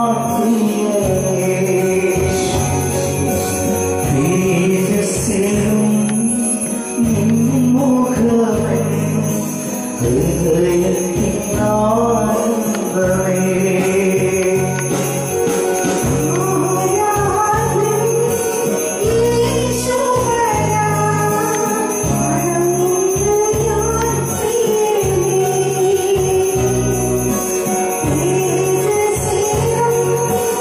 യേശുവരാ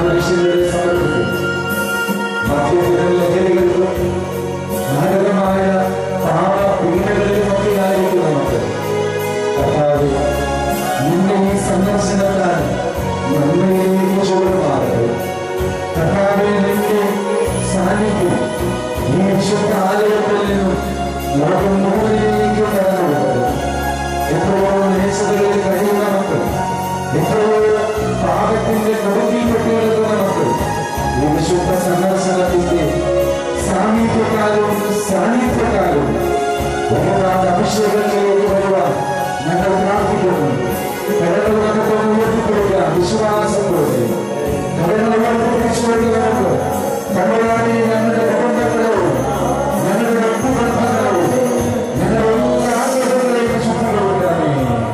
പാദരക്ഷകളെ സമർപ്പിക്കുന്നു മദ്യത്തിനും ലഹരികൾക്കും മാരകമായ പാപ പീഡകളിലുമൊക്കെ ആയിരിക്കും നമുക്ക് കർത്താവേ നിന്റെ ഈ സന്ദർശനത്താൽ നന്മയിലേക്ക് ചുവടുമാറട്ടെ കർത്താവെ നിന്റെ സാന്നിധ്യം ഈ വിശുദ്ധ ആലയത്തിൽ നിന്നും ലോകം മുഴുവനിലേക്ക് കടന്നുള്ളത് എത്രയോ നേശതകളിൽ കഴിയുന്ന മക്കൾ എത്രയോ പാപത്തിന്റെ കൊടുക്കിൽപ്പെട്ട് കിടക്കുന്ന മക്കൾ ഈ വിശുദ്ധ സന്ദർശനത്തിന്റെ സാമീപ്യക്കാരും സാന്നിധ്യക്കാരും ഭഗവാന്റെ അഭിഷേകത്തിലേക്ക് വരുവാൻ ഞങ്ങൾ പ്രാർത്ഥിക്കുന്നു കടകൾ നമുക്ക് ഉയർത്തിക്കൊടുക്കുക വിശ്വാസത്തോടെ കടകൾ ഉയർത്തിപ്പിടിച്ചുകൊണ്ട് നമുക്ക് തമിഴ്നാടി ഞങ്ങളുടെ കുടുംബങ്ങളോടും ഞങ്ങളുടെ വ്യക്തിബന്ധങ്ങളോടും ഞങ്ങളുടെ എല്ലാ ആഗ്രഹങ്ങളെയും ശുദ്ധികൊടുക്കണമേ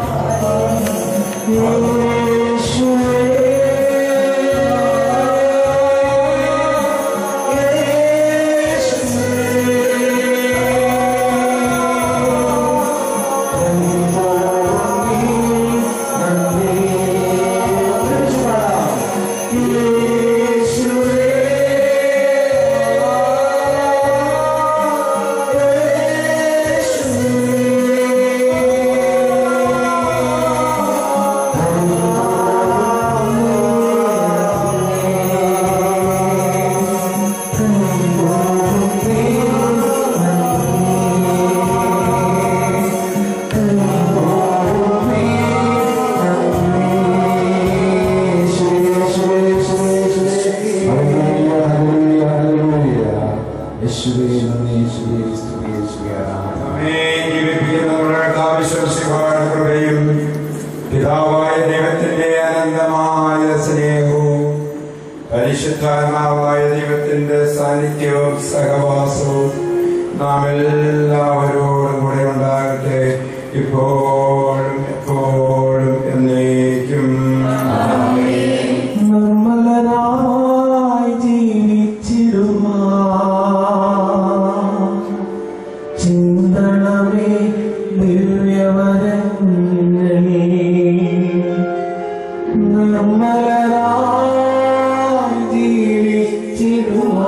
യേശുവേ നന്ദി യേശുവേ സ്തുതി യേശുവേ ആരാധന ആമേൻ. ജീവിപ്പിക്കുന്ന നമ്മുടെ കർത്താവിശ്വം ശിവായുടെ കൃപയും പിതാവായ ദൈവത്തിന്റെ അനന്തമായ സ്നേഹവും പരിശുദ്ധാത്മാവായ ദൈവത്തിന്റെ സാന്നിധ്യവും സഹവാസവും നാം എല്ലാവരോടും കൂടെ ഉണ്ടാകട്ടെ ഇപ്പോഴും എപ്പോഴും എന്നേക്കും നിർമ്മലനായി ജീവിച്ചിടുമാ ചിന്തണമേ ദിവ്യവരങ്ങളേ നിർമ്മലനായി ജീവിച്ചിടുമാ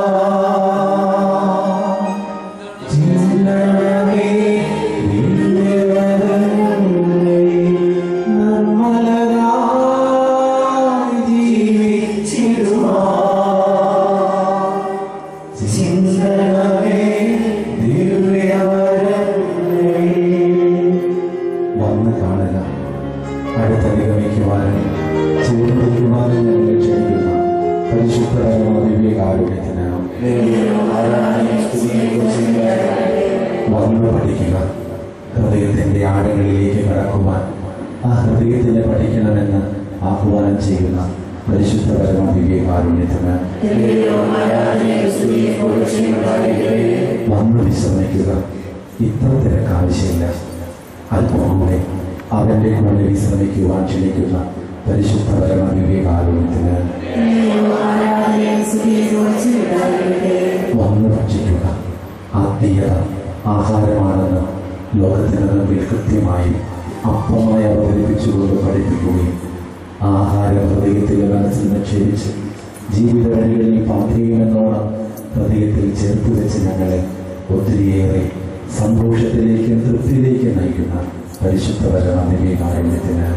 ചിന്തണമേ ദിവ്യവരങ്ങളേ നിർമ്മലനായി ജീവിച്ചിടുമാ ചിന്തണമേ ദിവ്യവരങ്ങളേ വന്ന് കാണുക അടുത്തനുഗമിക്കുവാനും ചേർന്നിരിക്കുവാനും ഞങ്ങൾ ക്ഷണിക്കുന്ന പരിശുദ്ധമായ ദിവ്യകാരുണ്യത്തിന് വന്ന് പഠിക്കുക ഹൃദയത്തിന്റെ ആഴങ്ങളിലേക്ക് കടക്കുവാൻ ആ ഹൃദയത്തിനെ പഠിക്കണമെന്ന് ആഹ്വാനം ചെയ്യുന്ന പരിശുദ്ധ പരമ ദിവ്യകാരുണ്യത്തിന് വന്ന് വിശ്രമിക്കുക ഇത്ര തിരക്ക് ആവശ്യമില്ല അല്പം കൂടെ അവന്റെ കൂടെ വിശ്രമിക്കുവാൻ ക്ഷണിക്കുന്ന പരിശുദ്ധ പരമ ദിവ്യകാരുണ്യത്തിന് വന്ന് ഭക്ഷിക്കുക ആത്മീയത ആഹാരമാണെന്ന് ലോകത്തിന് മുമ്പിൽ കൃത്യമായി അപ്പമായി അവതരിപ്പിച്ചുകൊണ്ട് പഠിപ്പിക്കുകയും ആഹാരം ഹൃദയത്തിൽ മനസ്സിൽ നിക്ഷേപിച്ച് ജീവിത വഴികളിൽ പാത്രീയമെന്നോണം ഹൃദയത്തിൽ ചേർത്ത് വെച്ച് ഞങ്ങളെ ഒത്തിരിയേറെ സന്തോഷത്തിലേക്കും തൃപ്തിയിലേക്കും നയിക്കുന്ന പരിശുദ്ധ പരമ ദിവ്യകാരുണ്യത്തിന്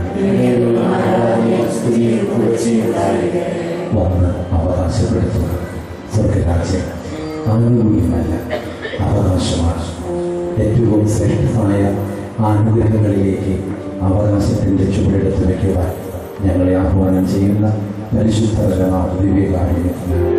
വന്ന് അവകാശപ്പെടുത്തുക സ്വർഗരാജ്യം ആനുകൂല്യമല്ല അവകാശമാണ് ഏറ്റവും ശ്രേഷ്ഠമായ അനുഗ്രഹങ്ങളിലേക്ക് അവകാശത്തിന്റെ ചുവടെടുത്ത് വയ്ക്കുവാൻ ഞങ്ങളെ ആഹ്വാനം ചെയ്യുന്ന പരിശുദ്ധ പരമ ദിവ്യകാരുണ്യത്തിന്